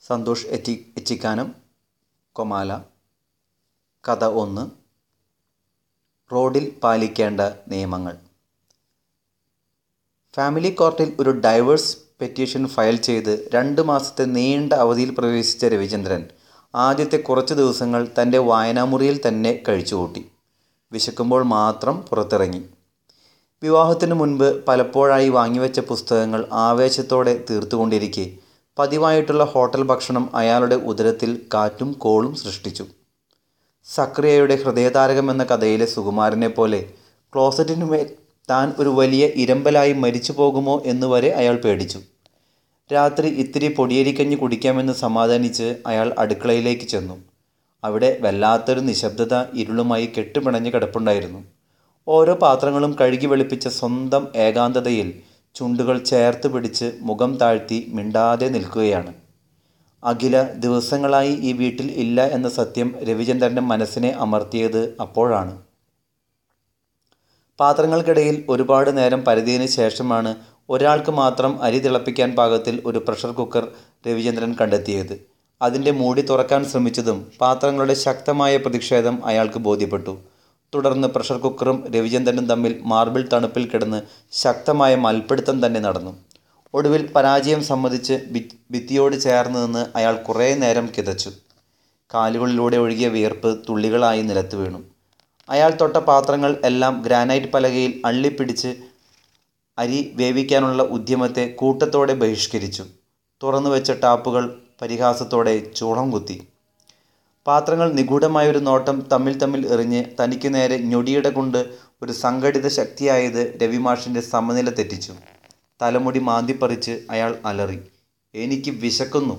Santhosh എറ്റി എച്ചിക്കാനം Comala കഥ ഒന്ന് റോഡിൽ പാലിക്കേണ്ട നിയമങ്ങൾ ഫാമിലി കോർട്ടിൽ ഒരു ഡൈവേഴ്സ് പെറ്റീഷൻ ഫയൽ ചെയ്ത് രണ്ട് മാസത്തെ നീണ്ട അവധിയിൽ പ്രവേശിച്ച രവിചന്ദ്രൻ ആദ്യത്തെ കുറച്ച് ദിവസങ്ങൾ തൻ്റെ വായനാമുറിയിൽ തന്നെ കഴിച്ചുകൂട്ടി വിശക്കുമ്പോൾ മാത്രം പുറത്തിറങ്ങി വിവാഹത്തിനു മുൻപ് പലപ്പോഴായി വാങ്ങിവെച്ച പുസ്തകങ്ങൾ ആവേശത്തോടെ തീർത്തുകൊണ്ടിരിക്കെ പതിവായിട്ടുള്ള ഹോട്ടൽ ഭക്ഷണം അയാളുടെ ഉദരത്തിൽ കാറ്റും കോളും സൃഷ്ടിച്ചു സക്രിയയുടെ ഹൃദയതാരകം എന്ന കഥയിലെ സുകുമാരനെ പോലെ ക്ലോസറ്റിനുമേൽ താൻ ഒരു വലിയ ഇരമ്പലായി മരിച്ചു പോകുമോ എന്ന് വരെ അയാൾ പേടിച്ചു രാത്രി ഇത്തിരി പൊടിയരിക്കഞ്ഞി കുടിക്കാമെന്ന് സമാധാനിച്ച് അയാൾ അടുക്കളയിലേക്ക് ചെന്നു അവിടെ വല്ലാത്തൊരു നിശബ്ദത ഇരുളുമായി കെട്ടുപിണഞ്ഞ് കിടപ്പുണ്ടായിരുന്നു ഓരോ പാത്രങ്ങളും കഴുകി വെളുപ്പിച്ച സ്വന്തം ഏകാന്തതയിൽ ചുണ്ടുകൾ ചേർത്ത് പിടിച്ച് മുഖം താഴ്ത്തി മിണ്ടാതെ നിൽക്കുകയാണ് അഖില ദിവസങ്ങളായി ഈ വീട്ടിൽ ഇല്ല എന്ന സത്യം രവിചന്ദ്രൻ്റെ മനസ്സിനെ അമർത്തിയത് അപ്പോഴാണ് പാത്രങ്ങൾക്കിടയിൽ ഒരുപാട് നേരം പരതിയതിനു ശേഷമാണ് ഒരാൾക്ക് മാത്രം അരി തിളപ്പിക്കാൻ പാകത്തിൽ ഒരു പ്രഷർ കുക്കർ രവിചന്ദ്രൻ കണ്ടെത്തിയത് അതിൻ്റെ മൂടി തുറക്കാൻ ശ്രമിച്ചതും പാത്രങ്ങളുടെ ശക്തമായ പ്രതിഷേധം അയാൾക്ക് ബോധ്യപ്പെട്ടു തുടർന്ന് പ്രഷർ കുക്കറും രവിചന്ദ്രനും തമ്മിൽ മാർബിൾ തണുപ്പിൽ കിടന്ന് ശക്തമായ മൽപ്പിടുത്തം തന്നെ നടന്നു ഒടുവിൽ പരാജയം സമ്മതിച്ച് ഭിത്തിയോട് ചേർന്ന് നിന്ന് അയാൾ കുറേ നേരം കിതച്ചു കാലുകളിലൂടെ ഒഴുകിയ വിയർപ്പ് തുള്ളികളായി നിലത്ത് വീണു അയാൾ തൊട്ട പാത്രങ്ങൾ എല്ലാം ഗ്രാനൈറ്റ് പലകയിൽ അള്ളിപ്പിടിച്ച് അരി വേവിക്കാനുള്ള ഉദ്യമത്തെ കൂട്ടത്തോടെ ബഹിഷ്കരിച്ചു തുറന്നു വെച്ച ടാപ്പുകൾ പരിഹാസത്തോടെ ചൂളം കുത്തി പാത്രങ്ങൾ നിഗൂഢമായൊരു നോട്ടം തമ്മിൽ തമ്മിൽ എറിഞ്ഞ് തനിക്ക് നേരെ ഞൊടിയുടെ കൊണ്ട് ഒരു സംഘടിത ശക്തിയായത് രവിമാഷിൻ്റെ സമനില തെറ്റിച്ചു തലമുടി മാന്തിപ്പറിച്ച് അയാൾ അലറി എനിക്ക് വിശക്കുന്നു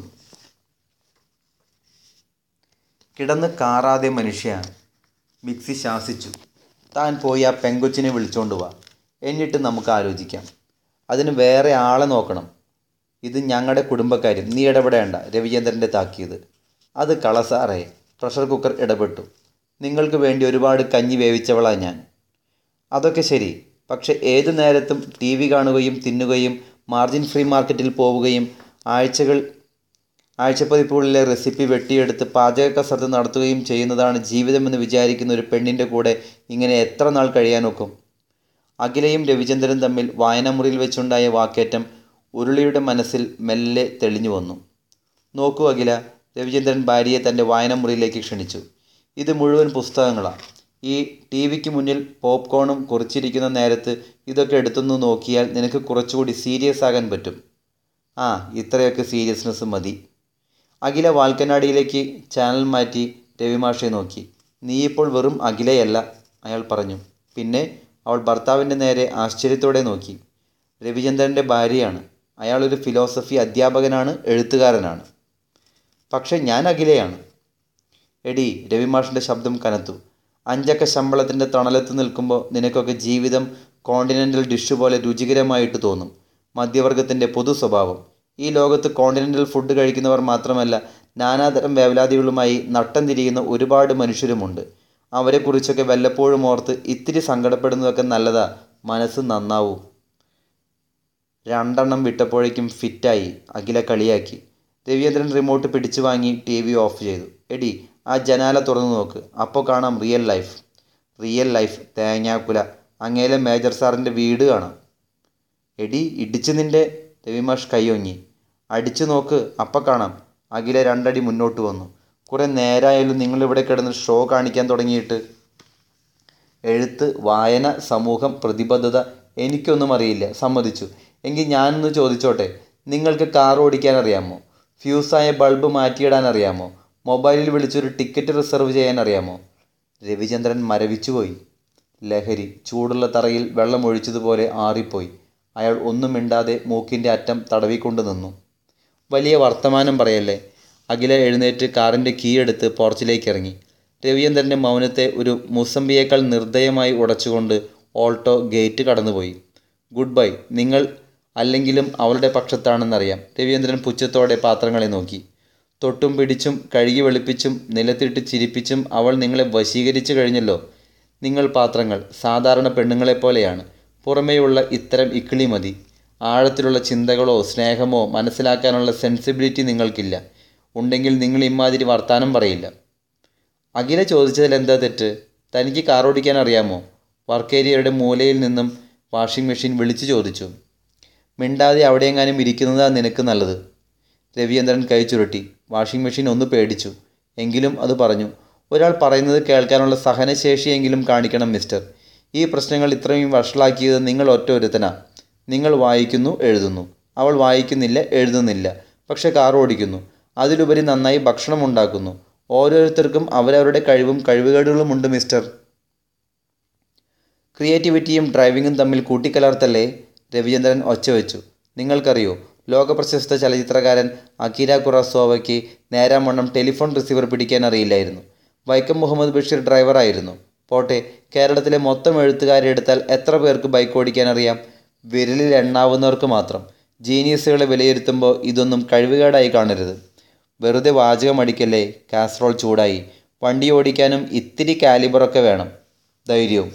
കിടന്ന് കാറാതെ മനുഷ്യ മിക്സി ശാസിച്ചു താൻ പോയി ആ പെങ്കൊച്ചിനെ വിളിച്ചോണ്ട് വാ എന്നിട്ട് നമുക്ക് ആലോചിക്കാം അതിന് വേറെ ആളെ നോക്കണം ഇത് ഞങ്ങളുടെ കുടുംബക്കാരും നീ ഇടപെടേണ്ട രവിചന്ദ്രൻ്റെ താക്കിയത് അത് കളസാറേ പ്രഷർ കുക്കർ ഇടപെട്ടു നിങ്ങൾക്ക് വേണ്ടി ഒരുപാട് കഞ്ഞി വേവിച്ചവളാ ഞാൻ അതൊക്കെ ശരി പക്ഷെ ഏതു നേരത്തും ടി വി കാണുകയും തിന്നുകയും മാർജിൻ ഫ്രീ മാർക്കറ്റിൽ പോവുകയും ആഴ്ചകൾ ആഴ്ചപ്പതിപ്പുകളിലെ റെസിപ്പി വെട്ടിയെടുത്ത് പാചക കസരത്ത് നടത്തുകയും ചെയ്യുന്നതാണ് ജീവിതമെന്ന് വിചാരിക്കുന്ന ഒരു പെണ്ണിൻ്റെ കൂടെ ഇങ്ങനെ എത്ര നാൾ കഴിയാനൊക്കും അഖിലയും രവിചന്ദ്രനും തമ്മിൽ വായനാമുറിയിൽ വെച്ചുണ്ടായ വാക്കേറ്റം ഉരുളിയുടെ മനസ്സിൽ മെല്ലെ തെളിഞ്ഞു വന്നു നോക്കൂ അഖില രവിചന്ദ്രൻ ഭാര്യയെ തൻ്റെ വായനാമുറിയിലേക്ക് ക്ഷണിച്ചു ഇത് മുഴുവൻ പുസ്തകങ്ങളാണ് ഈ ടി വിക്ക് മുന്നിൽ പോപ്കോണും കുറിച്ചിരിക്കുന്ന നേരത്ത് ഇതൊക്കെ എടുത്തൊന്ന് നോക്കിയാൽ നിനക്ക് കുറച്ചുകൂടി സീരിയസ് ആകാൻ പറ്റും ആ ഇത്രയൊക്കെ സീരിയസ്നെസ് മതി അഖില വാൽക്കനാടിയിലേക്ക് ചാനൽ മാറ്റി രവിമാഷെ നോക്കി നീ ഇപ്പോൾ വെറും അഖിലയല്ല അയാൾ പറഞ്ഞു പിന്നെ അവൾ ഭർത്താവിൻ്റെ നേരെ ആശ്ചര്യത്തോടെ നോക്കി രവിചന്ദ്രൻ്റെ ഭാര്യയാണ് അയാളൊരു ഫിലോസഫി അധ്യാപകനാണ് എഴുത്തുകാരനാണ് പക്ഷേ ഞാൻ അഖിലയാണ് എടി രവിമാഷിൻ്റെ ശബ്ദം കനത്തു അഞ്ചക്ക ശമ്പളത്തിൻ്റെ തണലത്ത് നിൽക്കുമ്പോൾ നിനക്കൊക്കെ ജീവിതം കോണ്ടിനെൻ്റൽ ഡിഷ് പോലെ രുചികരമായിട്ട് തോന്നും മധ്യവർഗത്തിൻ്റെ പൊതു സ്വഭാവം ഈ ലോകത്ത് കോണ്ടിനെൻ്റൽ ഫുഡ് കഴിക്കുന്നവർ മാത്രമല്ല നാനാതരം വേവലാതികളുമായി നട്ടം തിരിയുന്ന ഒരുപാട് മനുഷ്യരുമുണ്ട് അവരെക്കുറിച്ചൊക്കെ വല്ലപ്പോഴും ഓർത്ത് ഇത്തിരി സങ്കടപ്പെടുന്നതൊക്കെ നല്ലതാ മനസ്സ് നന്നാവും രണ്ടെണ്ണം വിട്ടപ്പോഴേക്കും ഫിറ്റായി അഖില കളിയാക്കി രവീന്ദ്രൻ റിമോട്ട് പിടിച്ചു വാങ്ങി ടി വി ഓഫ് ചെയ്തു എടി ആ ജനാല തുറന്നു നോക്ക് അപ്പോൾ കാണാം റിയൽ ലൈഫ് റിയൽ ലൈഫ് തേങ്ങാക്കുല അങ്ങേലെ മേജർ സാറിൻ്റെ വീട് കാണാം എടി ഇടിച്ച് നിൻ്റെ രവിമാഷ് കൈയൊങ്ങി അടിച്ചു നോക്ക് അപ്പം കാണാം അഖില രണ്ടടി മുന്നോട്ട് വന്നു കുറേ നേരമായാലും നിങ്ങളിവിടെ കിടന്ന് ഷോ കാണിക്കാൻ തുടങ്ങിയിട്ട് എഴുത്ത് വായന സമൂഹം പ്രതിബദ്ധത എനിക്കൊന്നും അറിയില്ല സമ്മതിച്ചു എങ്കിൽ ഞാനൊന്ന് ചോദിച്ചോട്ടെ നിങ്ങൾക്ക് കാർ ഓടിക്കാൻ അറിയാമോ ഫ്യൂസായ ബൾബ് മാറ്റിയിടാൻ അറിയാമോ മൊബൈലിൽ വിളിച്ചൊരു ടിക്കറ്റ് റിസർവ് ചെയ്യാൻ അറിയാമോ രവിചന്ദ്രൻ മരവിച്ചുപോയി ലഹരി ചൂടുള്ള തറയിൽ വെള്ളം ഒഴിച്ചതുപോലെ ആറിപ്പോയി അയാൾ ഒന്നും മിണ്ടാതെ മൂക്കിൻ്റെ അറ്റം തടവിക്കൊണ്ട് നിന്നു വലിയ വർത്തമാനം പറയല്ലേ അഖില എഴുന്നേറ്റ് കാറിൻ്റെ കീ എടുത്ത് പോർച്ചിലേക്ക് ഇറങ്ങി രവിചന്ദ്രൻ്റെ മൗനത്തെ ഒരു മുസമ്പിയേക്കാൾ നിർദ്ദയമായി ഉടച്ചുകൊണ്ട് ഓൾട്ടോ ഗേറ്റ് കടന്നുപോയി ഗുഡ് ബൈ നിങ്ങൾ അല്ലെങ്കിലും അവളുടെ പക്ഷത്താണെന്നറിയാം രവീന്ദ്രൻ പുച്ഛത്തോടെ പാത്രങ്ങളെ നോക്കി തൊട്ടും പിടിച്ചും കഴുകി വെളുപ്പിച്ചും നിലത്തിട്ട് ചിരിപ്പിച്ചും അവൾ നിങ്ങളെ വശീകരിച്ചു കഴിഞ്ഞല്ലോ നിങ്ങൾ പാത്രങ്ങൾ സാധാരണ പെണ്ണുങ്ങളെപ്പോലെയാണ് പുറമേയുള്ള ഇത്തരം ഇക്കിളി മതി ആഴത്തിലുള്ള ചിന്തകളോ സ്നേഹമോ മനസ്സിലാക്കാനുള്ള സെൻസിബിലിറ്റി നിങ്ങൾക്കില്ല ഉണ്ടെങ്കിൽ നിങ്ങൾ ഇമാതിരി വർത്താനം പറയില്ല അഖില ചോദിച്ചതിൽ എന്താ തെറ്റ് തനിക്ക് കാർ ഓടിക്കാൻ അറിയാമോ വർക്ക് ഏരിയയുടെ മൂലയിൽ നിന്നും വാഷിംഗ് മെഷീൻ വിളിച്ചു ചോദിച്ചു മിണ്ടാതെ അവിടെയെങ്ങാനും ഇരിക്കുന്നതാ നിനക്ക് നല്ലത് രവിചന്ദ്രൻ കൈ ചുരുട്ടി വാഷിംഗ് മെഷീൻ ഒന്ന് പേടിച്ചു എങ്കിലും അത് പറഞ്ഞു ഒരാൾ പറയുന്നത് കേൾക്കാനുള്ള സഹനശേഷിയെങ്കിലും കാണിക്കണം മിസ്റ്റർ ഈ പ്രശ്നങ്ങൾ ഇത്രയും വഷളാക്കിയത് നിങ്ങൾ ഒറ്റ ഒരുത്തനാ നിങ്ങൾ വായിക്കുന്നു എഴുതുന്നു അവൾ വായിക്കുന്നില്ല എഴുതുന്നില്ല പക്ഷെ കാർ ഓടിക്കുന്നു അതിലുപരി നന്നായി ഭക്ഷണം ഉണ്ടാക്കുന്നു ഓരോരുത്തർക്കും അവരവരുടെ കഴിവും കഴിവുകേടുകളും ഉണ്ട് മിസ്റ്റർ ക്രിയേറ്റിവിറ്റിയും ഡ്രൈവിങ്ങും തമ്മിൽ കൂട്ടിക്കലർത്തല്ലേ രവിചന്ദ്രൻ ഒച്ച വെച്ചു നിങ്ങൾക്കറിയോ ലോകപ്രശസ്ത ചലച്ചിത്രകാരൻ അക്കീര കുറസോവയ്ക്ക് നേരാമണ്ണം ടെലിഫോൺ റിസീവർ പിടിക്കാൻ അറിയില്ലായിരുന്നു വൈക്കം മുഹമ്മദ് ബഷീർ ഡ്രൈവറായിരുന്നു പോട്ടെ കേരളത്തിലെ മൊത്തം എഴുത്തുകാരെ എടുത്താൽ എത്ര പേർക്ക് ബൈക്ക് ഓടിക്കാൻ അറിയാം വിരലിൽ എണ്ണാവുന്നവർക്ക് മാത്രം ജീനിയസുകളെ വിലയിരുത്തുമ്പോൾ ഇതൊന്നും കഴിവുകേടായി കാണരുത് വെറുതെ വാചകം അടിക്കല്ലേ കാസറോൾ ചൂടായി വണ്ടി ഓടിക്കാനും ഇത്തിരി കാലിബറൊക്കെ വേണം ധൈര്യവും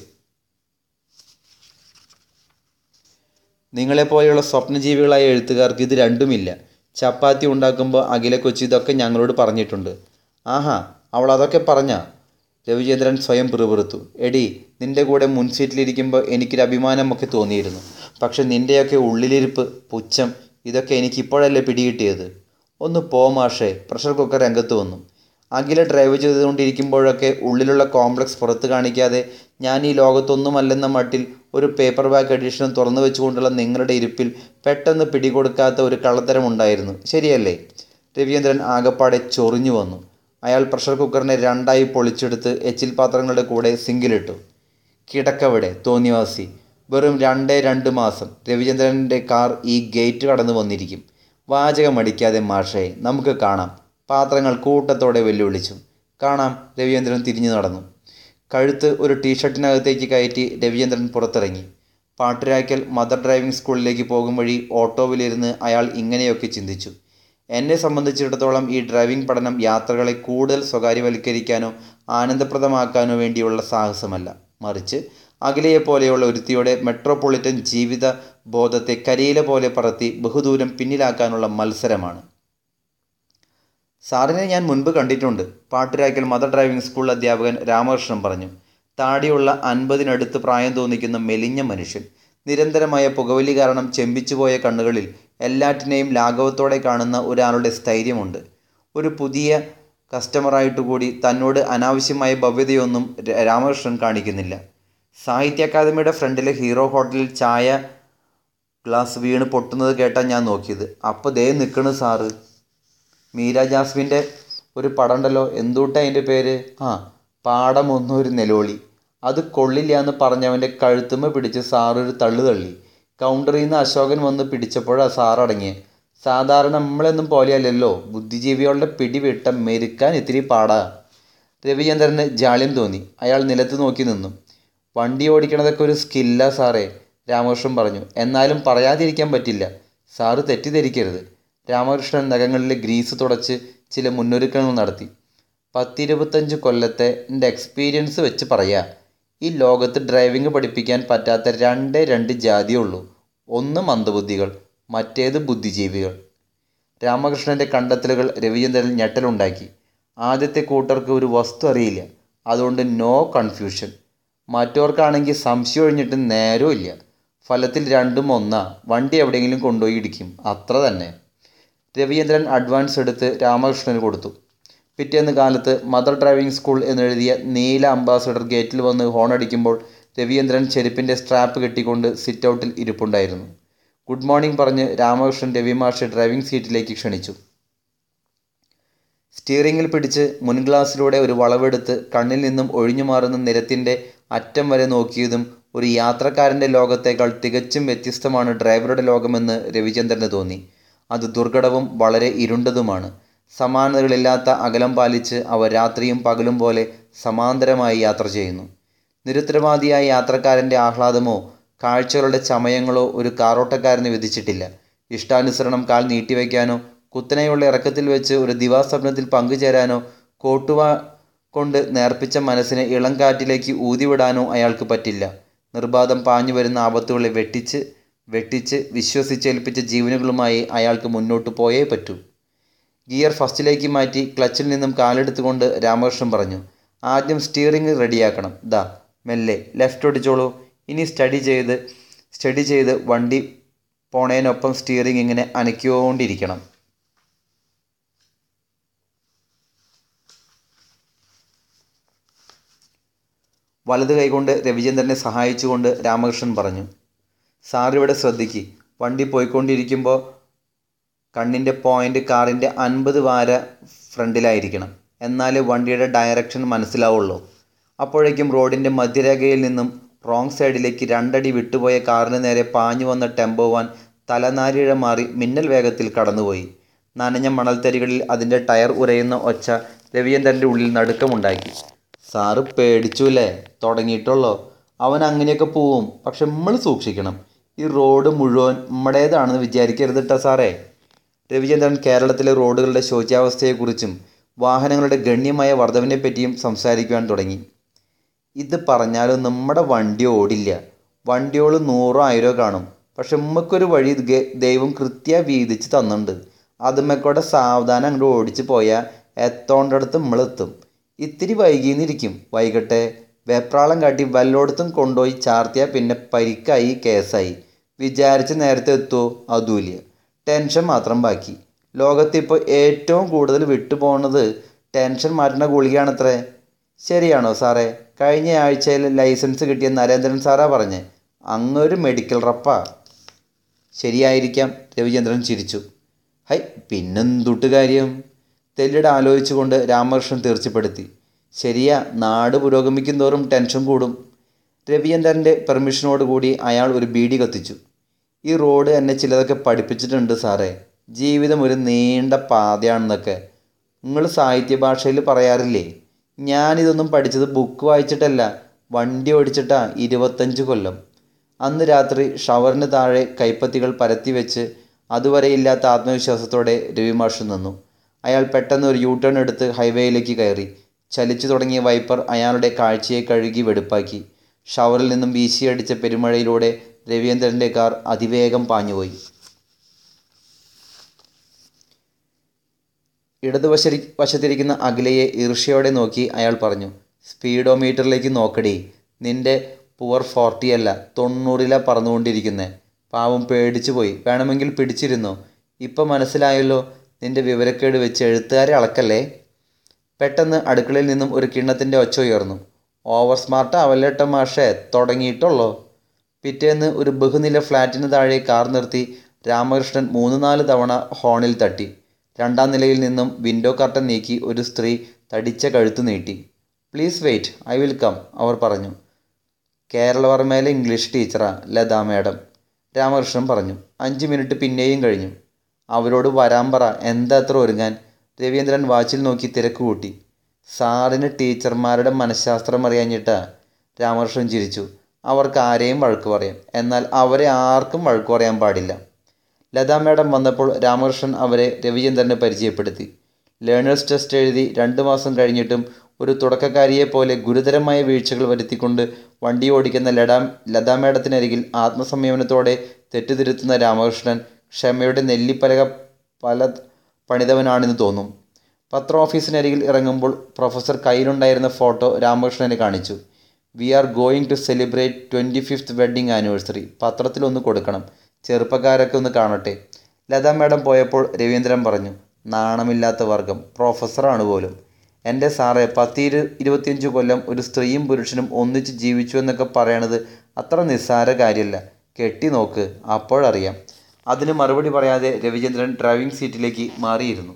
നിങ്ങളെപ്പോലെയുള്ള സ്വപ്നജീവികളായ എഴുത്തുകാർക്ക് ഇത് രണ്ടുമില്ല ചപ്പാത്തി ഉണ്ടാക്കുമ്പോൾ അഖില കൊച്ചി ഇതൊക്കെ ഞങ്ങളോട് പറഞ്ഞിട്ടുണ്ട് ആഹാ അവൾ അതൊക്കെ പറഞ്ഞാ രവിചന്ദ്രൻ സ്വയം പിറുപിറുത്തു എടി നിന്റെ കൂടെ മുൻസീറ്റിലിരിക്കുമ്പോൾ എനിക്കൊരു അഭിമാനമൊക്കെ തോന്നിയിരുന്നു പക്ഷെ നിൻ്റെയൊക്കെ ഉള്ളിലിരിപ്പ് പുച്ഛം ഇതൊക്കെ എനിക്കിപ്പോഴല്ലേ പിടികിട്ടിയത് ഒന്ന് പോ മാഷേ പ്രഷർ കുക്കർ രംഗത്ത് വന്നു അഖില ഡ്രൈവ് ചെയ്തുകൊണ്ടിരിക്കുമ്പോഴൊക്കെ ഉള്ളിലുള്ള കോംപ്ലക്സ് പുറത്ത് കാണിക്കാതെ ഞാൻ ഈ ലോകത്തൊന്നുമല്ലെന്ന മട്ടിൽ ഒരു പേപ്പർ ബാക്ക് എഡിഷൻ തുറന്നു വെച്ചുകൊണ്ടുള്ള നിങ്ങളുടെ ഇരിപ്പിൽ പെട്ടെന്ന് പിടികൊടുക്കാത്ത ഒരു കള്ളത്തരം ഉണ്ടായിരുന്നു ശരിയല്ലേ രവീന്ദ്രൻ ആകപ്പാടെ ചൊറിഞ്ഞു വന്നു അയാൾ പ്രഷർ കുക്കറിനെ രണ്ടായി പൊളിച്ചെടുത്ത് എച്ചിൽ പാത്രങ്ങളുടെ കൂടെ സിങ്കിലിട്ടു കിടക്കവിടെ തോന്നിവാസി വെറും രണ്ടേ രണ്ട് മാസം രവിചന്ദ്രൻ്റെ കാർ ഈ ഗേറ്റ് കടന്നു വന്നിരിക്കും വാചകമടിക്കാതെ മാഷേ നമുക്ക് കാണാം പാത്രങ്ങൾ കൂട്ടത്തോടെ വെല്ലുവിളിച്ചു കാണാം രവിചന്ദ്രൻ തിരിഞ്ഞു നടന്നു കഴുത്ത് ഒരു ടീഷർട്ടിനകത്തേക്ക് കയറ്റി രവിചന്ദ്രൻ പുറത്തിറങ്ങി പാട്ടുരാക്കൽ മദർ ഡ്രൈവിംഗ് സ്കൂളിലേക്ക് പോകും വഴി ഓട്ടോവിലിരുന്ന് അയാൾ ഇങ്ങനെയൊക്കെ ചിന്തിച്ചു എന്നെ സംബന്ധിച്ചിടത്തോളം ഈ ഡ്രൈവിംഗ് പഠനം യാത്രകളെ കൂടുതൽ സ്വകാര്യവൽക്കരിക്കാനോ ആനന്ദപ്രദമാക്കാനോ വേണ്ടിയുള്ള സാഹസമല്ല മറിച്ച് അഖിലയെപ്പോലെയുള്ള ഒരുത്തിയുടെ മെട്രോപൊളിറ്റൻ ജീവിത ബോധത്തെ കരിയില പോലെ പറത്തി ബഹുദൂരം പിന്നിലാക്കാനുള്ള മത്സരമാണ് സാറിനെ ഞാൻ മുൻപ് കണ്ടിട്ടുണ്ട് പാട്ടുരാക്കൽ മദർ ഡ്രൈവിംഗ് സ്കൂൾ അധ്യാപകൻ രാമകൃഷ്ണൻ പറഞ്ഞു താടിയുള്ള അൻപതിനടുത്ത് പ്രായം തോന്നിക്കുന്ന മെലിഞ്ഞ മനുഷ്യൻ നിരന്തരമായ പുകവലി കാരണം ചെമ്പിച്ചുപോയ കണ്ണുകളിൽ എല്ലാറ്റിനെയും ലാഘവത്തോടെ കാണുന്ന ഒരാളുടെ സ്ഥൈര്യമുണ്ട് ഒരു പുതിയ കസ്റ്റമറായിട്ട് കൂടി തന്നോട് അനാവശ്യമായ ഭവ്യതയൊന്നും ര- രാമകൃഷ്ണൻ കാണിക്കുന്നില്ല സാഹിത്യ അക്കാദമിയുടെ ഫ്രണ്ടിലെ ഹീറോ ഹോട്ടലിൽ ചായ ഗ്ലാസ് വീണ് പൊട്ടുന്നത് കേട്ടാൽ ഞാൻ നോക്കിയത് അപ്പോൾ ദേ നിൽക്കണ് സാറ് മീര ജാസ്മിൻ്റെ ഒരു പടം ഉണ്ടല്ലോ എന്തൂട്ടാ അതിൻ്റെ പേര് ആ പാടം ഒന്നും ഒരു നിലവിളി അത് കൊള്ളില്ല എന്ന് പറഞ്ഞവൻ്റെ കഴുത്തുമ്മ പിടിച്ച് സാറൊരു തള്ളു തള്ളി കൗണ്ടറിൽ നിന്ന് അശോകൻ വന്ന് പിടിച്ചപ്പോഴാണ് സാർ അടങ്ങിയത് സാധാരണ നമ്മളൊന്നും പോലെയല്ലല്ലോ ബുദ്ധിജീവികളുടെ പിടി വിട്ട മെരുക്കാൻ ഇത്തിരി പാടാ രവിചന്ദ്രന് ജാള്യം തോന്നി അയാൾ നിലത്ത് നോക്കി നിന്നു വണ്ടി ഓടിക്കണതൊക്കെ ഒരു സ്കില്ലാ സാറേ രാമകൃഷ്ണൻ പറഞ്ഞു എന്നാലും പറയാതിരിക്കാൻ പറ്റില്ല സാറ് തെറ്റിദ്ധരിക്കരുത് രാമകൃഷ്ണൻ നഖങ്ങളിലെ ഗ്രീസ് തുടച്ച് ചില മുന്നൊരുക്കങ്ങൾ നടത്തി പത്തിരുപത്തഞ്ച് കൊല്ലത്തെ എൻ്റെ എക്സ്പീരിയൻസ് വെച്ച് പറയാ ഈ ലോകത്ത് ഡ്രൈവിംഗ് പഠിപ്പിക്കാൻ പറ്റാത്ത രണ്ടേ രണ്ട് ജാതിയേ ഉള്ളൂ ഒന്ന് മന്ദബുദ്ധികൾ മറ്റേത് ബുദ്ധിജീവികൾ രാമകൃഷ്ണൻ്റെ കണ്ടെത്തലുകൾ രവിചന്ദ്രൻ ഞെട്ടലുണ്ടാക്കി ആദ്യത്തെ കൂട്ടർക്ക് ഒരു വസ്തു അറിയില്ല അതുകൊണ്ട് നോ കൺഫ്യൂഷൻ മറ്റവർക്കാണെങ്കിൽ സംശയം ഒഴിഞ്ഞിട്ട് നേരവും ഇല്ല ഫലത്തിൽ രണ്ടും ഒന്നാ വണ്ടി എവിടെയെങ്കിലും കൊണ്ടുപോയി ഇടിക്കും അത്ര തന്നെ രവിചന്ദ്രൻ അഡ്വാൻസ് എടുത്ത് രാമകൃഷ്ണന് കൊടുത്തു പിറ്റേന്ന് കാലത്ത് മദർ ഡ്രൈവിംഗ് സ്കൂൾ എന്നെഴുതിയ നീല അംബാസഡർ ഗേറ്റിൽ വന്ന് ഹോൺ അടിക്കുമ്പോൾ രവിചന്ദ്രൻ ചെരുപ്പിൻ്റെ സ്ട്രാപ്പ് കെട്ടിക്കൊണ്ട് സിറ്റ് ഔട്ടിൽ ഇരിപ്പുണ്ടായിരുന്നു ഗുഡ് മോർണിംഗ് പറഞ്ഞ് രാമകൃഷ്ണൻ രവിമാഷെ ഡ്രൈവിംഗ് സീറ്റിലേക്ക് ക്ഷണിച്ചു സ്റ്റിയറിംഗിൽ പിടിച്ച് മുൻഗ്ലാസിലൂടെ ഒരു വളവെടുത്ത് കണ്ണിൽ നിന്നും ഒഴിഞ്ഞു മാറുന്ന നിരത്തിൻ്റെ അറ്റം വരെ നോക്കിയതും ഒരു യാത്രക്കാരൻ്റെ ലോകത്തേക്കാൾ തികച്ചും വ്യത്യസ്തമാണ് ഡ്രൈവറുടെ ലോകമെന്ന് രവിചന്ദ്രന് തോന്നി അത് ദുർഘടവും വളരെ ഇരുണ്ടതുമാണ് സമാനതകളില്ലാത്ത അകലം പാലിച്ച് അവ രാത്രിയും പകലും പോലെ സമാന്തരമായി യാത്ര ചെയ്യുന്നു നിരുത്തരവാദിയായ യാത്രക്കാരൻ്റെ ആഹ്ലാദമോ കാഴ്ചകളുടെ ചമയങ്ങളോ ഒരു കാറോട്ടക്കാരന് വിധിച്ചിട്ടില്ല ഇഷ്ടാനുസരണം കാൽ നീട്ടിവെക്കാനോ കുത്തനെയുള്ള ഇറക്കത്തിൽ വെച്ച് ഒരു ദിവാസ്വപ്നത്തിൽ പങ്കുചേരാനോ കോട്ടുവ കൊണ്ട് നേർപ്പിച്ച മനസ്സിനെ ഇളം കാറ്റിലേക്ക് ഊതിവിടാനോ അയാൾക്ക് പറ്റില്ല നിർബാധം പാഞ്ഞു വരുന്ന ആപത്തുകളെ വെട്ടിച്ച് വെട്ടിച്ച് വിശ്വസിച്ചേൽപ്പിച്ച ജീവനുകളുമായി അയാൾക്ക് മുന്നോട്ട് പോയേ പറ്റൂ ഗിയർ ഫസ്റ്റിലേക്ക് മാറ്റി ക്ലച്ചിൽ നിന്നും കാലെടുത്തുകൊണ്ട് രാമകൃഷ്ണൻ പറഞ്ഞു ആദ്യം സ്റ്റിയറിംഗ് റെഡിയാക്കണം ദാ മെല്ലെ ലെഫ്റ്റ് ഒടിച്ചോളൂ ഇനി സ്റ്റഡി ചെയ്ത് സ്റ്റഡി ചെയ്ത് വണ്ടി പോണേനൊപ്പം സ്റ്റിയറിംഗ് ഇങ്ങനെ അനക്കിക്കൊണ്ടിരിക്കണം വലത് കൈകൊണ്ട് രവിചന്ദ്രനെ സഹായിച്ചുകൊണ്ട് രാമകൃഷ്ണൻ പറഞ്ഞു സാർ ഇവിടെ ശ്രദ്ധിക്ക് വണ്ടി പോയിക്കൊണ്ടിരിക്കുമ്പോൾ കണ്ണിൻ്റെ പോയിൻ്റ് കാറിൻ്റെ അൻപത് വാര ഫ്രണ്ടിലായിരിക്കണം എന്നാലേ വണ്ടിയുടെ ഡയറക്ഷൻ മനസ്സിലാവുള്ളൂ അപ്പോഴേക്കും റോഡിൻ്റെ മധ്യരേഖയിൽ നിന്നും റോങ് സൈഡിലേക്ക് രണ്ടടി വിട്ടുപോയ കാറിന് നേരെ പാഞ്ഞു വന്ന ടെമ്പോ വാൻ തലനാരിഴ മാറി മിന്നൽ വേഗത്തിൽ കടന്നുപോയി നനഞ്ഞ മണൽത്തരികളിൽ അതിൻ്റെ ടയർ ഉരയുന്ന ഒച്ച രവിചന്ദ്രൻ്റെ ഉള്ളിൽ നടുക്കമുണ്ടാക്കി സാറ് പേടിച്ചുല്ലേ തുടങ്ങിയിട്ടുള്ളോ അവൻ അങ്ങനെയൊക്കെ പോവും പക്ഷെ നമ്മൾ സൂക്ഷിക്കണം ഈ റോഡ് മുഴുവൻ നമ്മുടേതാണെന്ന് വിചാരിക്കരുത് കേട്ടോ സാറേ രവിചന്ദ്രൻ കേരളത്തിലെ റോഡുകളുടെ ശോച്യാവസ്ഥയെക്കുറിച്ചും വാഹനങ്ങളുടെ ഗണ്യമായ വർധവിനെപ്പറ്റിയും സംസാരിക്കുവാൻ തുടങ്ങി ഇത് പറഞ്ഞാലും നമ്മുടെ വണ്ടി ഓടില്ല വണ്ടിയോൾ നൂറോ ആയിരോ കാണും പക്ഷെ ഉമ്മക്കൊരു വഴി ഗ- ദൈവം കൃത്യ വീതിച്ച് തന്നിട്ടുണ്ട് അതുമ്മക്കൂടെ സാവധാനം അങ്ങോട്ട് ഓടിച്ച് പോയാൽ എത്തോണ്ടടുത്ത് നമ്മളെത്തും ഇത്തിരി വൈകിന്നിരിക്കും വൈകട്ടെ വെപ്രാളം കാട്ടി വല്ലോടത്തും കൊണ്ടുപോയി ചാർത്തിയാൽ പിന്നെ പരിക്കായി കേസായി വിചാരിച്ച് നേരത്തെ എത്തുമോ അതുമില്ല ടെൻഷൻ മാത്രം ബാക്കി ലോകത്തിപ്പോൾ ഏറ്റവും കൂടുതൽ വിട്ടുപോകുന്നത് ടെൻഷൻ മാറ്റുന്ന ഗുളികയാണത്രേ ശരിയാണോ സാറേ കഴിഞ്ഞ ആഴ്ചയിൽ ലൈസൻസ് കിട്ടിയ നരേന്ദ്രൻ സാറാ പറഞ്ഞേ അങ്ങൊരു മെഡിക്കൽ റപ്പാ ശരിയായിരിക്കാം രവിചന്ദ്രൻ ചിരിച്ചു ഹൈ പിന്നെന്തുട്ട് കാര്യം തെല്ലിട ആലോചിച്ചുകൊണ്ട് രാമകൃഷ്ണൻ തീർച്ചപ്പെടുത്തി ശരിയാ നാട് പുരോഗമിക്കും തോറും ടെൻഷൻ കൂടും രവിചന്ദ്രൻ്റെ പെർമിഷനോടുകൂടി അയാൾ ഒരു ബീഡി കത്തിച്ചു ഈ റോഡ് എന്നെ ചിലതൊക്കെ പഠിപ്പിച്ചിട്ടുണ്ട് സാറേ ജീവിതം ഒരു നീണ്ട പാതയാണെന്നൊക്കെ നിങ്ങൾ സാഹിത്യ ഭാഷയിൽ പറയാറില്ലേ ഞാനിതൊന്നും പഠിച്ചത് ബുക്ക് വായിച്ചിട്ടല്ല വണ്ടി ഓടിച്ചിട്ടാ ഇരുപത്തഞ്ച് കൊല്ലം അന്ന് രാത്രി ഷവറിന് താഴെ കൈപ്പത്തികൾ പരത്തി വെച്ച് അതുവരെ ഇല്ലാത്ത ആത്മവിശ്വാസത്തോടെ രവിമാഷ് നിന്നു അയാൾ പെട്ടെന്ന് ഒരു യൂ ടേൺ എടുത്ത് ഹൈവേയിലേക്ക് കയറി ചലിച്ചു തുടങ്ങിയ വൈപ്പർ അയാളുടെ കാഴ്ചയെ കഴുകി വെടുപ്പാക്കി ഷവറിൽ നിന്നും വീശിയടിച്ച പെരുമഴയിലൂടെ രവീന്ദ്രൻ്റെ കാർ അതിവേഗം പാഞ്ഞുപോയി ഇടതുവശ വശത്തിരിക്കുന്ന അഖിലയെ ഈർഷ്യയോടെ നോക്കി അയാൾ പറഞ്ഞു സ്പീഡോമീറ്ററിലേക്ക് നോക്കടി നിന്റെ പുവർ ഫോർട്ടി അല്ല തൊണ്ണൂറിലാ പറന്നുകൊണ്ടിരിക്കുന്നേ പാവം പേടിച്ചു പോയി വേണമെങ്കിൽ പിടിച്ചിരുന്നോ ഇപ്പം മനസ്സിലായല്ലോ നിന്റെ വിവരക്കേട് വെച്ച് എഴുത്തുകാരെ അളക്കല്ലേ പെട്ടെന്ന് അടുക്കളയിൽ നിന്നും ഒരു കിണ്ണത്തിൻ്റെ ഒച്ച ഉയർന്നു ഓവർ സ്മാർട്ട് അവല്ലേട്ട മാഷേ തുടങ്ങിയിട്ടുള്ളോ പിറ്റേന്ന് ഒരു ബഹുനില ഫ്ലാറ്റിന് താഴെ കാർ നിർത്തി രാമകൃഷ്ണൻ മൂന്ന് നാല് തവണ ഹോണിൽ തട്ടി രണ്ടാം നിലയിൽ നിന്നും വിൻഡോ കർട്ടൻ നീക്കി ഒരു സ്ത്രീ തടിച്ച കഴുത്ത് നീട്ടി please wait I will come അവർ പറഞ്ഞു കേരളവർമ്മയിലെ ഇംഗ്ലീഷ് ടീച്ചറാ ലതാ മാഡം രാമകൃഷ്ണൻ പറഞ്ഞു അഞ്ച് മിനിറ്റ് പിന്നെയും കഴിഞ്ഞു അവരോട് വരാൻ പറ എന്താ അത്ര ഒരുങ്ങാൻ രവീന്ദ്രൻ വാച്ചിൽ നോക്കി തിരക്ക് കൂട്ടി സാറിന് ടീച്ചർമാരുടെ മനഃശാസ്ത്രം അറിയാഞ്ഞിട്ടാ രാമകൃഷ്ണൻ ചിരിച്ചു അവർക്ക് ആരെയും വഴക്ക് പറയാം എന്നാൽ അവരെ ആർക്കും വഴക്ക് പറയാൻ പാടില്ല ലതാ മാഡം വന്നപ്പോൾ രാമകൃഷ്ണൻ അവരെ രവിചന്ദ്രനെ പരിചയപ്പെടുത്തി ലേണേഴ്സ് ടെസ്റ്റ് എഴുതി രണ്ട് മാസം കഴിഞ്ഞിട്ടും ഒരു തുടക്കക്കാരിയെ പോലെ ഗുരുതരമായ വീഴ്ചകൾ വരുത്തിക്കൊണ്ട് വണ്ടി ഓടിക്കുന്ന ലഡാ ലതാ മാഡത്തിനരികിൽ ആത്മസംയമനത്തോടെ തെറ്റുതിരുത്തുന്ന രാമകൃഷ്ണൻ ക്ഷമയുടെ നെല്ലിപ്പലക പല പണിതവനാണെന്ന് തോന്നും പത്ര ഓഫീസിനരികിൽ ഇറങ്ങുമ്പോൾ പ്രൊഫസർ കയ്യിലുണ്ടായിരുന്ന ഫോട്ടോ രാമകൃഷ്ണനെ കാണിച്ചു we are going to celebrate twenty fifth wedding anniversary പത്രത്തിലൊന്ന് കൊടുക്കണം ചെറുപ്പക്കാരൊക്കെ ഒന്ന് കാണട്ടെ ലതാ മാഡം പോയപ്പോൾ രവീന്ദ്രൻ പറഞ്ഞു നാണമില്ലാത്ത വർഗം പ്രൊഫസറാണ് പോലും എൻ്റെ സാറേ പത്തിരു ഇരുപത്തിയഞ്ച് കൊല്ലം ഒരു സ്ത്രീയും പുരുഷനും ഒന്നിച്ച് ജീവിച്ചു എന്നൊക്കെ പറയണത് അത്ര നിസ്സാര കാര്യമല്ല കെട്ടി നോക്ക് അപ്പോഴറിയാം അതിന് മറുപടി പറയാതെ രവിചന്ദ്രൻ ഡ്രൈവിംഗ് സീറ്റിലേക്ക് മാറിയിരുന്നു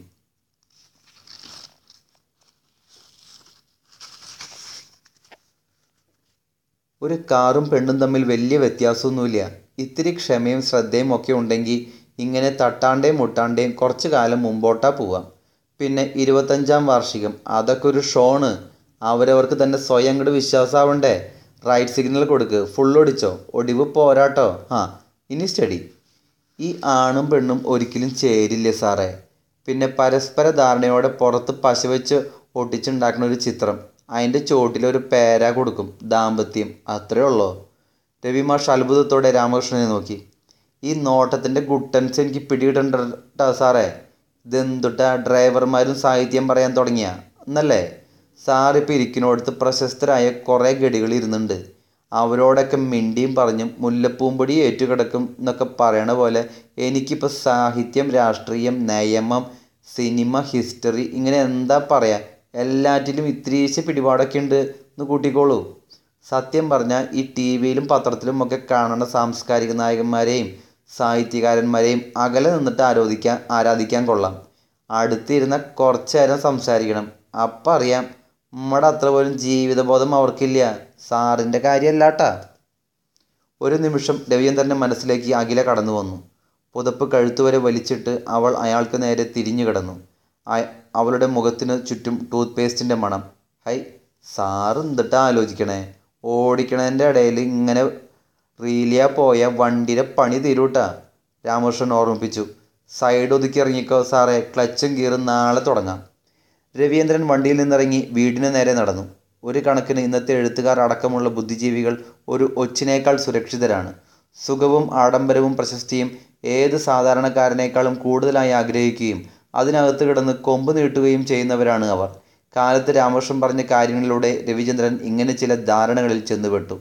ഒരു കാറും പെണ്ണും തമ്മിൽ വലിയ വ്യത്യാസമൊന്നുമില്ല ഇത്തിരി ക്ഷമയും ശ്രദ്ധയും ഒക്കെ ഉണ്ടെങ്കിൽ ഇങ്ങനെ തട്ടാണ്ടേയും മുട്ടാണ്ടേയും കുറച്ച് കാലം മുമ്പോട്ടാ പോവാം പിന്നെ ഇരുപത്തഞ്ചാം വാർഷികം അതൊക്കെ ഒരു ഷോണ് അവരവർക്ക് തന്നെ സ്വയം അങ്ങോട്ട് വിശ്വാസമാവണ്ടേ റൈറ്റ് സിഗ്നൽ കൊടുക്ക് ഫുൾ ഒടിച്ചോ ഒടിവ് പോരാട്ടോ ആ ഇനി സ്റ്റഡി ഈ ആണും പെണ്ണും ഒരിക്കലും ചേരില്ല സാറേ പിന്നെ പരസ്പര ധാരണയോടെ പുറത്ത് പശ വെച്ച് ഒട്ടിച്ചുണ്ടാക്കുന്ന ഒരു ചിത്രം അതിൻ്റെ ചോട്ടിലൊരു പേര കൊടുക്കും ദാമ്പത്യം അത്രേ ഉള്ളൂ രവിമാഷ് അത്ഭുതത്തോടെ രാമകൃഷ്ണനെ നോക്കി ഈ നോട്ടത്തിൻ്റെ ഗുട്ടൻസ് എനിക്ക് പിടികിട്ടണ്ട സാറേ ഇതെന്തുട്ടാ ഡ്രൈവർമാരും സാഹിത്യം പറയാൻ തുടങ്ങിയ എന്നല്ലേ സാറിപ്പോൾ ഇരിക്കുന്നിടത്ത് പ്രശസ്തരായ കുറേ ഗഡികൾ ഇരുന്നുണ്ട് അവരോടൊക്കെ മിണ്ടിയും പറഞ്ഞും മുല്ലപ്പൂമ്പൊടി ഏറ്റുകിടക്കും എന്നൊക്കെ പറയണ പോലെ എനിക്കിപ്പോൾ സാഹിത്യം രാഷ്ട്രീയം നിയമം സിനിമ ഹിസ്റ്ററി ഇങ്ങനെ എന്താ പറയുക എല്ലാറ്റിലും ഇത്തിരീശ പിടിപാടൊക്കെ ഉണ്ട് എന്ന് കൂട്ടിക്കോളൂ സത്യം പറഞ്ഞാൽ ഈ ടി വിയിലും പത്രത്തിലും ഒക്കെ കാണുന്ന സാംസ്കാരിക നായകന്മാരെയും സാഹിത്യകാരന്മാരെയും അകലെ നിന്നിട്ട് ആരോധിക്കാൻ ആരാധിക്കാൻ കൊള്ളാം അടുത്തിരുന്ന കുറച്ച് നേരം സംസാരിക്കണം അപ്പം അറിയാം നമ്മുടെ അത്ര പോലും ജീവിതബോധം അവർക്കില്ല സാറിൻ്റെ കാര്യമല്ലാട്ടാ ഒരു നിമിഷം രവിചന്ദ്രൻ്റെ മനസ്സിലേക്ക് അഖില കടന്നു വന്നു പുതപ്പ് കഴുത്തുവരെ വലിച്ചിട്ട് അവൾ അയാൾക്ക് നേരെ തിരിഞ്ഞു കിടന്നു അയ- അവളുടെ മുഖത്തിന് ചുറ്റും ടൂത്ത് പേസ്റ്റിൻ്റെ മണം ഹൈ സാറ് എന്തിട്ടാ ആലോചിക്കണേ ഓടിക്കണതിൻ്റെ ഇടയിൽ ഇങ്ങനെ റീലിയ പോയ വണ്ടിയുടെ പണി തീരൂട്ടാ രാമകൃഷ്ണൻ ഓർമ്മിപ്പിച്ചു സൈഡ് ഒതുക്കി ഇറങ്ങിക്കോ സാറേ ക്ലച്ചും ഗിയറും നാളെ തുടങ്ങാം രവീന്ദ്രൻ വണ്ടിയിൽ നിന്നിറങ്ങി വീടിന് നേരെ നടന്നു ഒരു കണക്കിന് ഇന്നത്തെ എഴുത്തുകാർ അടക്കമുള്ള ബുദ്ധിജീവികൾ ഒരു ഒച്ചിനേക്കാൾ സുരക്ഷിതരാണ് സുഖവും ആഡംബരവും പ്രശസ്തിയും ഏത് സാധാരണക്കാരനേക്കാളും കൂടുതലായി ആഗ്രഹിക്കുകയും അതിനകത്ത് കിടന്ന് കൊമ്പ് നീട്ടുകയും ചെയ്യുന്നവരാണ് അവർ കാലത്ത് രാമകൃഷ്ണൻ പറഞ്ഞ കാര്യങ്ങളിലൂടെ രവിചന്ദ്രൻ ഇങ്ങനെ ചില ധാരണകളിൽ ചെന്നുപെട്ടു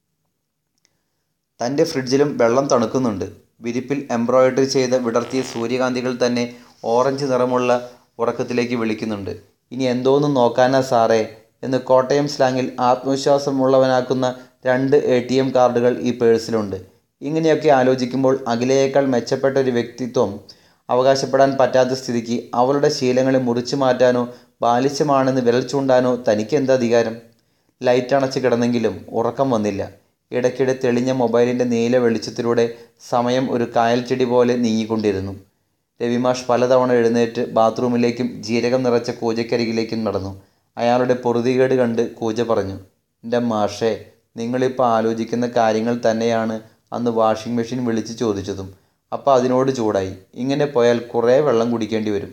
തൻ്റെ ഫ്രിഡ്ജിലും വെള്ളം തണുക്കുന്നുണ്ട് വിരിപ്പിൽ എംബ്രോയിഡറി ചെയ്ത വിടർത്തിയ സൂര്യകാന്തികൾ തന്നെ ഓറഞ്ച് നിറമുള്ള ഉറക്കത്തിലേക്ക് വിളിക്കുന്നുണ്ട് ഇനി എന്തോന്നും നോക്കാനാ സാറേ എന്ന് കോട്ടയം സ്ലാങ്ങിൽ ആത്മവിശ്വാസമുള്ളവനാക്കുന്ന രണ്ട് എ ടി എം കാർഡുകൾ ഈ പേഴ്സിലുണ്ട് ഇങ്ങനെയൊക്കെ ആലോചിക്കുമ്പോൾ അഖിലയേക്കാൾ മെച്ചപ്പെട്ട ഒരു വ്യക്തിത്വം അവകാശപ്പെടാൻ പറ്റാത്ത സ്ഥിതിക്ക് അവളുടെ ശീലങ്ങളെ മുറിച്ചു മാറ്റാനോ ബാലിശ്യമാണെന്ന് വിരൽ ചൂണ്ടാനോ തനിക്ക് എന്ത് അധികാരം ലൈറ്റ് അണച്ച് കിടന്നെങ്കിലും ഉറക്കം വന്നില്ല ഇടയ്ക്കിടെ തെളിഞ്ഞ മൊബൈലിൻ്റെ നീല വെളിച്ചത്തിലൂടെ സമയം ഒരു കായൽ ചെടി പോലെ നീങ്ങിക്കൊണ്ടിരുന്നു രവിമാഷ് പലതവണ എഴുന്നേറ്റ് ബാത്റൂമിലേക്കും ജീരകം നിറച്ച കൂജക്കരികിലേക്കും നടന്നു അയാളുടെ പൊറുതികേട് കണ്ട് കൂജ പറഞ്ഞു എൻ്റെ മാഷേ നിങ്ങളിപ്പോൾ ആലോചിക്കുന്ന കാര്യങ്ങൾ തന്നെയാണ് അന്ന് വാഷിംഗ് മെഷീൻ വിളിച്ച് ചോദിച്ചതും അപ്പോൾ അതിനോട് ചൂടായി ഇങ്ങനെ പോയാൽ കുറേ വെള്ളം കുടിക്കേണ്ടി വരും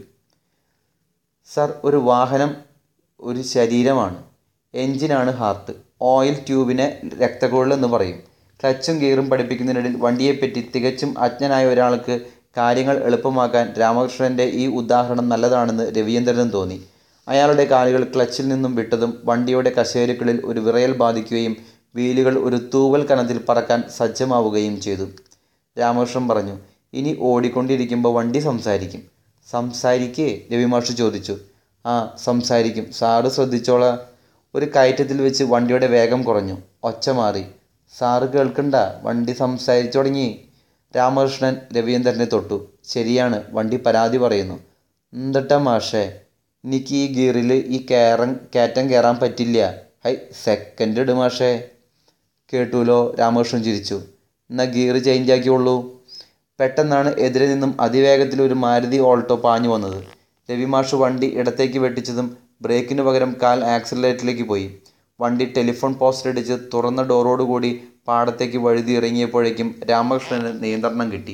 സർ ഒരു വാഹനം ഒരു ശരീരമാണ് എഞ്ചിനാണ് ഹാർട്ട് ഓയിൽ ട്യൂബിനെ രക്തക്കുഴൽ എന്ന് പറയും ക്ലച്ചും ഗിയറും പഠിപ്പിക്കുന്നതിനിടയിൽ വണ്ടിയെപ്പറ്റി തികച്ചും അജ്ഞനായ ഒരാൾക്ക് കാര്യങ്ങൾ എളുപ്പമാക്കാൻ രാമകൃഷ്ണൻ്റെ ഈ ഉദാഹരണം നല്ലതാണെന്ന് രവീന്ദ്രനും തോന്നി അയാളുടെ കാലുകൾ ക്ലച്ചിൽ നിന്നും വിട്ടതും വണ്ടിയുടെ കശേരുക്കളിൽ ഒരു വിറയൽ ബാധിക്കുകയും വീലുകൾ ഒരു തൂവൽ കനത്തിൽ പറക്കാൻ സജ്ജമാവുകയും ചെയ്തു രാമകൃഷ്ണൻ പറഞ്ഞു ഇനി ഓടിക്കൊണ്ടിരിക്കുമ്പോൾ വണ്ടി സംസാരിക്കും സംസാരിക്കേ രവിമാഷ് ചോദിച്ചു ആ സംസാരിക്കും സാറ് ശ്രദ്ധിച്ചോളാം ഒരു കയറ്റത്തിൽ വെച്ച് വണ്ടിയുടെ വേഗം കുറഞ്ഞു ഒച്ച മാറി സാറ് കേൾക്കണ്ട വണ്ടി സംസാരിച്ചു തുടങ്ങി രാമകൃഷ്ണൻ രവീന്ദ്രനെ തൊട്ടു ശരിയാണ് വണ്ടി പരാതി പറയുന്നു എന്തട്ടാ മാഷേ എനിക്ക് ഈ ഗിയറിൽ ഈ കയറൻ കയറ്റം കയറാൻ പറ്റില്ല ഹൈ സെക്കൻഡ് ഇട് മാഷേ കേട്ടുലോ രാമകൃഷ്ണൻ ചിരിച്ചു എന്നാൽ ഗിയർ ചേഞ്ച് ആക്കിയുള്ളൂ പെട്ടെന്നാണ് എതിരെ നിന്നും അതിവേഗത്തിൽ ഒരു മാരുതി ഓൾട്ടോ പാഞ്ഞു വന്നത് രവിമാഷ് വണ്ടി ഇടത്തേക്ക് വെട്ടിച്ചതും ബ്രേക്കിന് പകരം കാൽ ആക്സിലറേറ്ററിലേക്ക് പോയി വണ്ടി ടെലിഫോൺ പോസ്റ്റിലിടിച്ച് തുറന്ന ഡോറോടുകൂടി പാടത്തേക്ക് വഴുതി ഇറങ്ങിയപ്പോഴേക്കും രാമകൃഷ്ണന് നിയന്ത്രണം കിട്ടി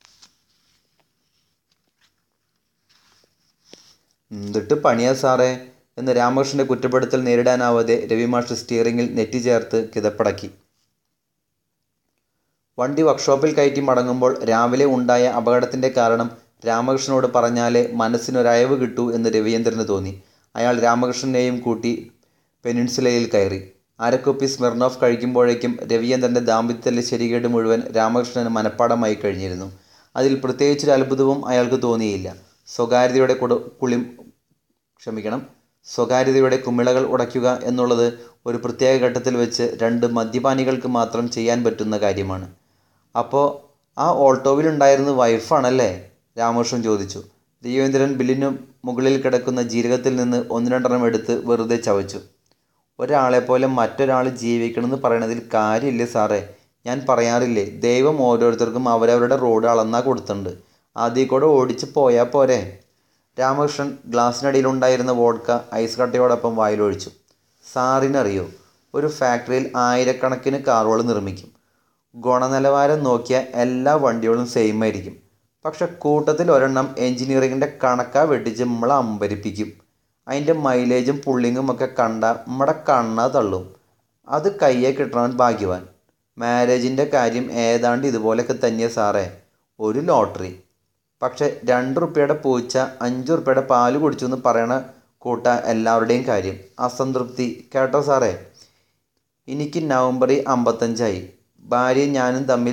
എന്തിട്ട് പണിയാ സാറേ എന്ന് രാമകൃഷ്ണന്റെ കുറ്റപ്പെടുത്തൽ നേരിടാനാവാതെ രവിമാഷ് സ്റ്റിയറിംഗിൽ നെറ്റി ചേർത്ത് കിതപ്പടക്കി വണ്ടി വർക്ക്ഷോപ്പിൽ കയറ്റി മടങ്ങുമ്പോൾ രാവിലെ ഉണ്ടായ അപകടത്തിൻ്റെ കാരണം രാമകൃഷ്ണനോട് പറഞ്ഞാലേ മനസ്സിനൊരയവ് കിട്ടൂ എന്ന് രവീന്ദ്രന് തോന്നി അയാൾ രാമകൃഷ്ണനെയും കൂട്ടി പെനിൻസുലയിൽ കയറി അരക്കുപ്പി സ്മിർണോഫ് കഴിക്കുമ്പോഴേക്കും രവിചന്ദ്രൻ്റെ ദാമ്പത്യത്തിലെ ശരികേട് മുഴുവൻ രാമകൃഷ്ണന് മനഃപ്പാടമായി കഴിഞ്ഞിരുന്നു അതിൽ പ്രത്യേകിച്ചൊരു അത്ഭുതവും അയാൾക്ക് തോന്നിയില്ല സ്വകാര്യതയുടെ കുട കുളി ക്ഷമിക്കണം സ്വകാര്യതയുടെ കുമിളകൾ ഉടയ്ക്കുക എന്നുള്ളത് ഒരു പ്രത്യേക ഘട്ടത്തിൽ വെച്ച് രണ്ട് മദ്യപാനികൾക്ക് മാത്രം ചെയ്യാൻ പറ്റുന്ന കാര്യമാണ് അപ്പോൾ ആ ഓൾട്ടോവിലുണ്ടായിരുന്ന വൈഫാണല്ലേ രാമകൃഷ്ണൻ ചോദിച്ചു രവീന്ദ്രൻ ബില്ലിനു മുകളിൽ കിടക്കുന്ന ജീരകത്തിൽ നിന്ന് ഒന്ന് രണ്ടെണ്ണം എടുത്ത് വെറുതെ ചവച്ചു ഒരാളെപ്പോലെ മറ്റൊരാൾ ജീവിക്കണമെന്ന് പറയണതിൽ കാര്യമില്ലേ സാറേ ഞാൻ പറയാറില്ലേ ദൈവം ഓരോരുത്തർക്കും അവരവരുടെ റോഡ് അളന്നാ കൊടുത്തിട്ടുണ്ട് അതിൽ കൂടെ ഓടിച്ച് പോയാൽ പോരെ രാമകൃഷ്ണൻ ഗ്ലാസ്സിനടിയിലുണ്ടായിരുന്ന വോഡ്ക ഐസ് കട്ടയോടൊപ്പം വായിലൊഴിച്ചു സാറിനറിയോ ഒരു ഫാക്ടറിയിൽ ആയിരക്കണക്കിന് കാറുകൾ നിർമ്മിക്കും ഗുണനിലവാരം നോക്കിയ എല്ലാ വണ്ടികളും സെയിം ആയിരിക്കും പക്ഷെ കൂട്ടത്തിൽ ഒരെണ്ണം എൻജിനീയറിങ്ങിൻ്റെ കണക്കാ വെട്ടിച്ച് നമ്മളെ അമ്പരിപ്പിക്കും അതിൻ്റെ മൈലേജും പുള്ളിങ്ങും ഒക്കെ കണ്ട നമ്മുടെ കണ്ണാ തള്ളും അത് കയ്യെ കിട്ടണവൻ ഭാഗ്യവാൻ മാരേജിൻ്റെ കാര്യം ഏതാണ്ട് ഇതുപോലെയൊക്കെ തന്നെയാ സാറേ ഒരു ലോട്ടറി പക്ഷെ രണ്ട് റുപ്യയുടെ പൂച്ച അഞ്ച് റുപ്യയുടെ പാല് കുടിച്ചു എന്ന് പറയണ കൂട്ട എല്ലാവരുടെയും കാര്യം അസംതൃപ്തി കേട്ടോ സാറേ എനിക്ക് നവംബറിൽ അമ്പത്തഞ്ചായി ഭാര്യയും ഞാനും തമ്മിൽ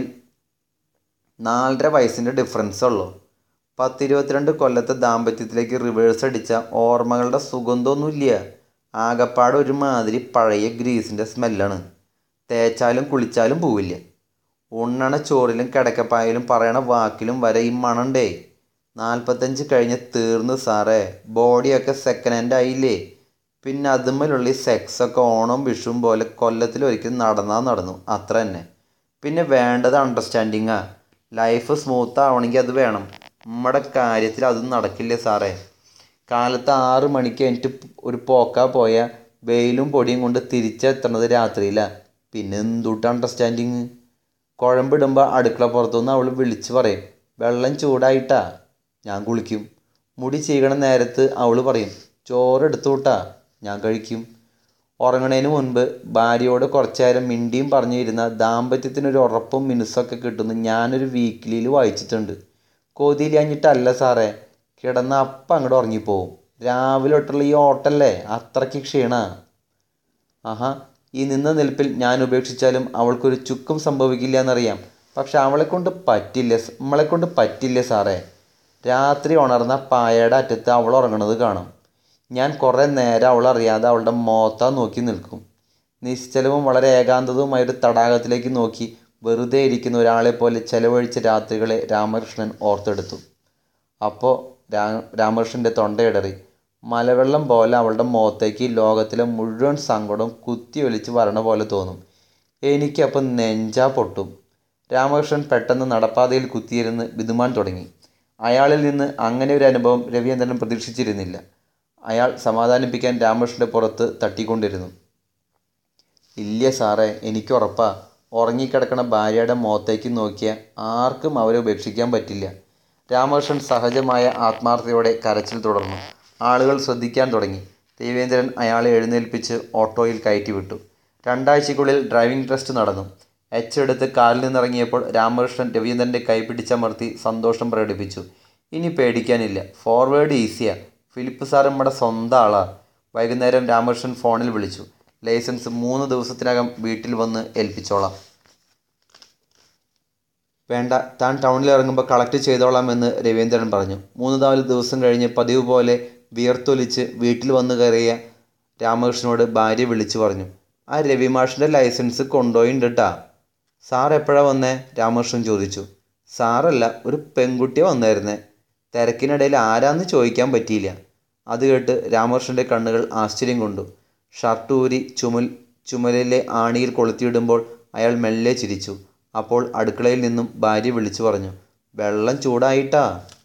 നാലര വയസ്സിൻ്റെ ഡിഫറൻസ് ഉള്ളൂ പത്തിരുപത്തിരണ്ട് കൊല്ലത്തെ ദാമ്പത്യത്തിലേക്ക് റിവേഴ്സ് അടിച്ച ഓർമ്മകളുടെ സുഗന്ധമൊന്നുമില്ല ആകപ്പാട് ഒരുമാതിരി പഴയ ഗ്രീസിൻ്റെ സ്മെല്ലാണ് തേച്ചാലും കുളിച്ചാലും പോവില്ല ഉണ്ണണ ചോറിലും കിടക്കപ്പായലും പറയണ വാക്കിലും വരെ ഈ മണണ്ടേ നാൽപ്പത്തഞ്ച് കഴിഞ്ഞ് തീർന്നു സാറേ ബോഡിയൊക്കെ സെക്കൻഡ് ഹാൻഡ് ആയില്ലേ പിന്നെ അതുമ്മലുള്ള ഈ സെക്സൊക്കെ ഓണം വിഷുവും പോലെ കൊല്ലത്തിൽ ഒരിക്കലും നടന്നാൽ നടന്നു അത്ര തന്നെ പിന്നെ വേണ്ടത് അണ്ടർസ്റ്റാൻഡിങ്ങാ ലൈഫ് സ്മൂത്ത് ആവണമെങ്കിൽ അത് വേണം നമ്മുടെ കാര്യത്തിൽ അതും നടക്കില്ലേ സാറേ കാലത്ത് ആറ് മണിക്ക് എനിക്ക് ഒരു പോക്കാ പോയ വെയിലും പൊടിയും കൊണ്ട് തിരിച്ചെത്തണത് രാത്രിയിലാണ് പിന്നെ എന്തുട്ട് അണ്ടർസ്റ്റാൻഡിങ് കുഴമ്പിടുമ്പോൾ അടുക്കള പുറത്തുനിന്ന് അവൾ വിളിച്ച് പറയും വെള്ളം ചൂടായിട്ടാ ഞാൻ കുളിക്കും മുടി ചീകണ നേരത്ത് അവൾ പറയും ചോറ് എടുത്തു വിട്ടാ ഞാൻ കഴിക്കും ഉറങ്ങണതിന് മുൻപ് ഭാര്യയോട് കുറച്ചു നേരം മിണ്ടിയും പറഞ്ഞിരുന്ന ദാമ്പത്യത്തിനൊരു ഉറപ്പും മിനുസൊക്കെ കിട്ടുന്നു ഞാനൊരു വീക്കിലിയിൽ വായിച്ചിട്ടുണ്ട് കൊതിയിലഞ്ഞിട്ടല്ല സാറേ കിടന്ന അപ്പം അങ്ങോട്ട് ഉറങ്ങിപ്പോവും രാവിലെ തൊട്ടുള്ള ഈ ഓട്ടല്ലേ അത്രയ്ക്ക് ക്ഷീണ ആഹാ ഈ നിന്ന നിൽപ്പിൽ ഞാൻ ഉപേക്ഷിച്ചാലും അവൾക്കൊരു ചുക്കും സംഭവിക്കില്ല എന്നറിയാം പക്ഷെ അവളെ കൊണ്ട് പറ്റില്ല നമ്മളെ കൊണ്ട് പറ്റില്ല സാറേ രാത്രി ഉണർന്ന പായയുടെ അറ്റത്ത് അവൾ ഉറങ്ങണത് കാണും ഞാൻ കുറേ നേരം അവൾ അറിയാതെ അവളുടെ മോത്ത നോക്കി നിൽക്കും നിശ്ചലവും വളരെ ഏകാന്തവുമായ ഒരു തടാകത്തിലേക്ക് നോക്കി വെറുതെ ഇരിക്കുന്ന ഒരാളെ പോലെ ചെലവഴിച്ച രാത്രികളെ രാമകൃഷ്ണൻ ഓർത്തെടുത്തു അപ്പോൾ രാ രാമകൃഷ്ണൻ്റെ തൊണ്ടയിടറി മലവെള്ളം പോലെ അവളുടെ മുഖത്തേക്ക് ലോകത്തിലെ മുഴുവൻ സങ്കടവും കുത്തി ഒലിച്ച് വരണ പോലെ തോന്നും എനിക്കപ്പം നെഞ്ചാ പൊട്ടും രാമകൃഷ്ണൻ പെട്ടെന്ന് നടപ്പാതയിൽ കുത്തിയിരുന്ന് വിതുമാൻ തുടങ്ങി അയാളിൽ നിന്ന് അങ്ങനെ ഒരു അനുഭവം രവീന്ദ്രൻ പ്രതീക്ഷിച്ചിരുന്നില്ല അയാൾ സമാധാനിപ്പിക്കാൻ രാമകൃഷ്ണൻ്റെ പുറത്ത് തട്ടിക്കൊണ്ടിരുന്നു ഇല്ല സാറേ എനിക്ക് ഉറപ്പാ ഉറങ്ങിക്കിടക്കണ ഭാര്യയുടെ മുഖത്തേക്ക് നോക്കിയാൽ ആർക്കും അവരെ ഉപേക്ഷിക്കാൻ പറ്റില്ല രാമകൃഷ്ണൻ സഹജമായ ആത്മാർത്ഥതയോടെ കരച്ചിൽ തുടർന്നു ആളുകൾ ശ്രദ്ധിക്കാൻ തുടങ്ങി ദേവേന്ദ്രൻ അയാളെ എഴുന്നേൽപ്പിച്ച് ഓട്ടോയിൽ കയറ്റി വിട്ടു രണ്ടാഴ്ചയ്ക്കുള്ളിൽ ഡ്രൈവിംഗ് ടെസ്റ്റ് നടന്നു എച്ച് എടുത്ത് കാറിൽ നിന്നിറങ്ങിയപ്പോൾ രാമകൃഷ്ണൻ രവീന്ദ്രൻ്റെ കൈ പിടിച്ചമർത്തി സന്തോഷം പ്രകടിപ്പിച്ചു ഇനി പേടിക്കാനില്ല ഫോർവേഡ് ഈസിയാ ഫിലിപ്പ് സാർ നമ്മുടെ സ്വന്തം ആളാ വൈകുന്നേരം രാമകൃഷ്ണൻ ഫോണിൽ വിളിച്ചു ലൈസൻസ് മൂന്ന് ദിവസത്തിനകം വീട്ടിൽ വന്ന് ഏൽപ്പിച്ചോളാം വേണ്ട താൻ ടൗണിൽ ഇറങ്ങുമ്പോൾ കളക്ട് ചെയ്തോളാമെന്ന് രവീന്ദ്രൻ പറഞ്ഞു മൂന്ന് നാല് ദിവസം കഴിഞ്ഞ് പതിവ് പോലെ വിയർത്തൊലിച്ച് വീട്ടിൽ വന്ന് കയറിയ രാമകൃഷ്ണനോട് ഭാര്യ വിളിച്ചു പറഞ്ഞു ആ രവിമാഷിൻ്റെ ലൈസൻസ് കൊണ്ടുപോയിട്ടാ സാർ എപ്പോഴാണ് വന്നേ രാമകൃഷ്ണൻ ചോദിച്ചു സാറല്ല ഒരു പെൺകുട്ടിയെ വന്നായിരുന്നേ തിരക്കിനിടയിൽ ആരാന്ന് ചോദിക്കാൻ പറ്റിയില്ല അത് കേട്ട് രാമകൃഷ്ണൻ്റെ കണ്ണുകൾ ആശ്ചര്യം കൊണ്ടു ഷർട്ട് ഊരി ചുമൽ ചുമലിലെ ആണിയിൽ കൊളുത്തിയിടുമ്പോൾ അയാൾ മെല്ലെ ചിരിച്ചു അപ്പോൾ അടുക്കളയിൽ നിന്നും ഭാര്യ വിളിച്ചു പറഞ്ഞു വെള്ളം ചൂടായിട്ടാ